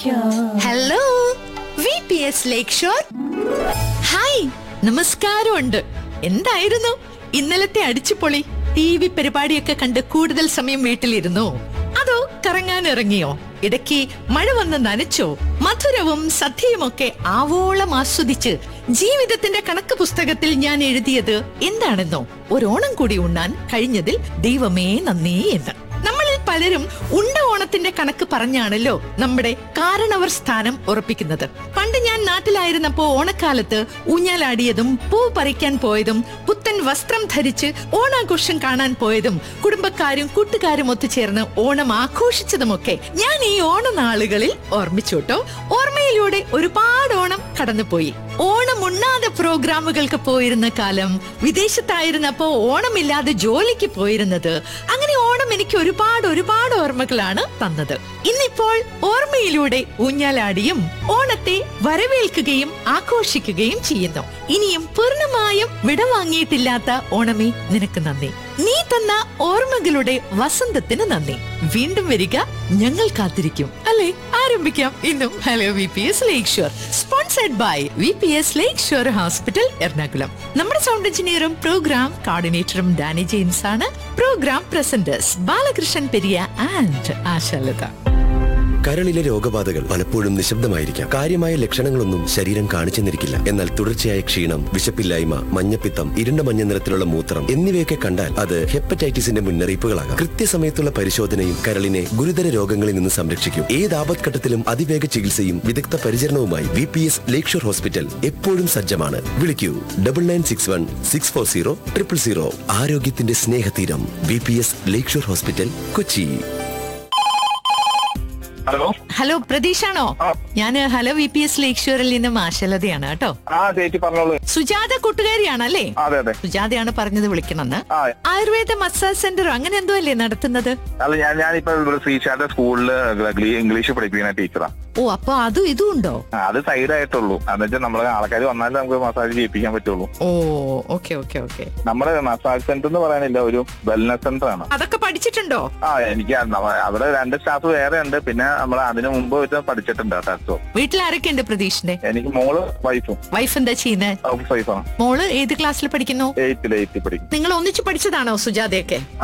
Hello V P S lakeshore hi നമസ്കാരമുണ്ട് എന്തായിരുന്നു ഇന്നലത്തെ അടിച്ചുപൊളി ടി വി പരിപാടിയൊക്കെ കണ്ട് കൂടുതൽ സമയം വീട്ടിലിരുന്നോ അതോ കറങ്ങാൻ ഇറങ്ങിയോ ഇടയ്ക്ക് മഴ വന്ന് നനച്ചോ മധുരവും സദ്യയുമൊക്കെ ആവോളം ആസ്വദിച്ച് ജീവിതത്തിന്റെ കണക്ക് പുസ്തകത്തിൽ ഞാൻ എഴുതിയത് എന്താണെന്നോ ഒരോണം കൂടി ഉണ്ണാൻ കഴിഞ്ഞതിൽ ദൈവമേ നന്ദി എന്ന് നമ്മളിൽ പലരും ഉണ്ട ഓണത്തിന്റെ കണക്ക് പറഞ്ഞാണല്ലോ നമ്മുടെ കാരണവർ സ്ഥാനം ഉറപ്പിക്കുന്നത് പണ്ട് ഞാൻ നാട്ടിലായിരുന്നപ്പോ ഓണക്കാലത്ത് ഊഞ്ഞാലാടിയതും പൂ പറിക്കാൻ പോയതും പുത്തൻ വസ്ത്രം ധരിച്ച് ഓണാഘോഷം കാണാൻ പോയതും കുടുംബക്കാരും കൂട്ടുകാരും ഒത്തുചേർന്ന് ഓണം ആഘോഷിച്ചതുമൊക്കെ ഞാൻ ഈ ഓണനാളുകളിൽ ഓർമ്മിച്ചോട്ടോ ഓർമ്മയിലൂടെ ഒരുപാട് ഓണം കടന്നുപോയി ഓണം ഉണ്ണാതെ പ്രോഗ്രാമുകൾക്ക് പോയിരുന്ന കാലം വിദേശത്തായിരുന്നപ്പോ ഓണമില്ലാതെ ജോലിക്ക് പോയിരുന്നത് അങ്ങനെ ഓണം എനിക്ക് ഒരുപാട് ഒരുപാട് ഓർമ്മകളാണ് തന്നത് ഇന്നിപ്പോൾ ഓർമ്മയിലൂടെ ഊഞ്ഞാലാടിയും ഓണത്തെ വരവേൽക്കുകയും ആഘോഷിക്കുകയും ചെയ്യുന്നു ഇനിയും പൂർണ്ണമായും വിടവാങ്ങിയിട്ടില്ലാത്ത ഓണമേ നിനക്ക് നന്ദി നീ തന്ന ഓർമ്മകളുടെ വസന്തത്തിന് നന്ദി വീണ്ടും വരിക ഞങ്ങൾ കാത്തിരിക്കും അല്ലെ ആരംഭിക്കാം ഇന്നും hello V P S lakeshore sponsored by V P S lakeshore hospital Ernakulam നമ്മുടെ സൗണ്ട് എഞ്ചിനീയറും പ്രോഗ്രാം കോർഡിനേറ്ററും ഡാനി ജെയിംസ് ആണ് programme presenters Balakrishnan Periya and Ashalatha കരളിലെ രോഗബാധകൾ പലപ്പോഴും നിശബ്ദമായിരിക്കാം കാര്യമായ ലക്ഷണങ്ങളൊന്നും ശരീരം കാണിച്ചെന്നിരിക്കില്ല എന്നാൽ തുടർച്ചയായ ക്ഷീണം വിശപ്പില്ലായ്മ മഞ്ഞപ്പിത്തം ഇരുണ്ട മഞ്ഞ നിറത്തിലുള്ള മൂത്രം എന്നിവയൊക്കെ കണ്ടാൽ അത് ഹെപ്പറ്റൈറ്റിസിന്റെ മുന്നറിയിപ്പുകളാകാം കൃത്യസമയത്തുള്ള പരിശോധനയും കരളിനെ ഗുരുതര രോഗങ്ങളിൽ നിന്ന് സംരക്ഷിക്കും ഏത് ആപത്ഘട്ടത്തിലും അതിവേഗ ചികിത്സയും വിദഗ്ധ പരിചരണവുമായി V P S lakeshore hospital എപ്പോഴും സജ്ജമാണ് വിളിക്കൂ double nine six one six four zero triple zero ആരോഗ്യത്തിന്റെ സ്നേഹതീരം V P S lakeshore hospital Kochi hello hello പ്രതീഷാണോ ആ. ഞാൻ ഹലോ വി പി എസ് ലേക്ക് ഷോറിൽ നിന്നും ആശാലതയാണ് കേട്ടോ ആ ചേച്ചി പറഞ്ഞോളൂ സുജാത കൂട്ടുകാരിയാണല്ലേ അതെ അതെ സുജാതയാണ് പറഞ്ഞത് വിളിക്കണമെന്ന് ആ ആയുർവേദ മസാജ് സെന്ററോ അങ്ങനെ എന്തോ അല്ലേ നടത്തുന്നത് അല്ല ഞാൻ ഞാനിപ്പോ ഇവിടെ ശ്രീശാന്റെ സ്കൂളില് ഇംഗ്ലീഷ് പഠിപ്പിക്കുന്ന ടീച്ചറാ ഓ അപ്പൊ അതും ഇതും ഉണ്ടോ ആ, അത് സൈഡ് ആയിട്ടുള്ളൂ എന്ന് വെച്ചാൽ നമ്മളെ ആൾക്കാർ വന്നാലേ നമുക്ക് മസാജ് ചെയ്യിപ്പിക്കാൻ പറ്റുള്ളൂ ഓ ഓക്കെ ഓക്കെ ഓക്കെ നമ്മുടെ മസാജ് സെന്റർ എന്ന് പറയാനില്ല ഒരു വെൽനസ് സെന്റർ ആണ് അതൊക്കെ പഠിച്ചിട്ടുണ്ടോ ആ എനിക്ക് അത് നമ്മ- അവിടെ രണ്ട് സ്റ്റാഫ് വേറെ ഉണ്ട് പിന്നെ നമ്മൾ അതിനു മുമ്പ് വെച്ച് പഠിച്ചിട്ടുണ്ട് ടാറ്റോ വീട്ടിൽ ആരൊക്കെ ഉണ്ട് പ്രതീഷിന്റെ എനിക്ക് മോള് വൈഫും വൈഫ് എന്താ ചെയ്യുന്നത് ഹൗസ് വൈഫാണ് മോള് ഏത് ക്ലാസ്സിൽ പഠിക്കുന്നു എയ്ത്തിൽ എയ്ത്തിൽ പഠിക്കും നിങ്ങൾ ഒന്നിച്ച് പഠിച്ചതാണോ സുജാതയൊക്കെ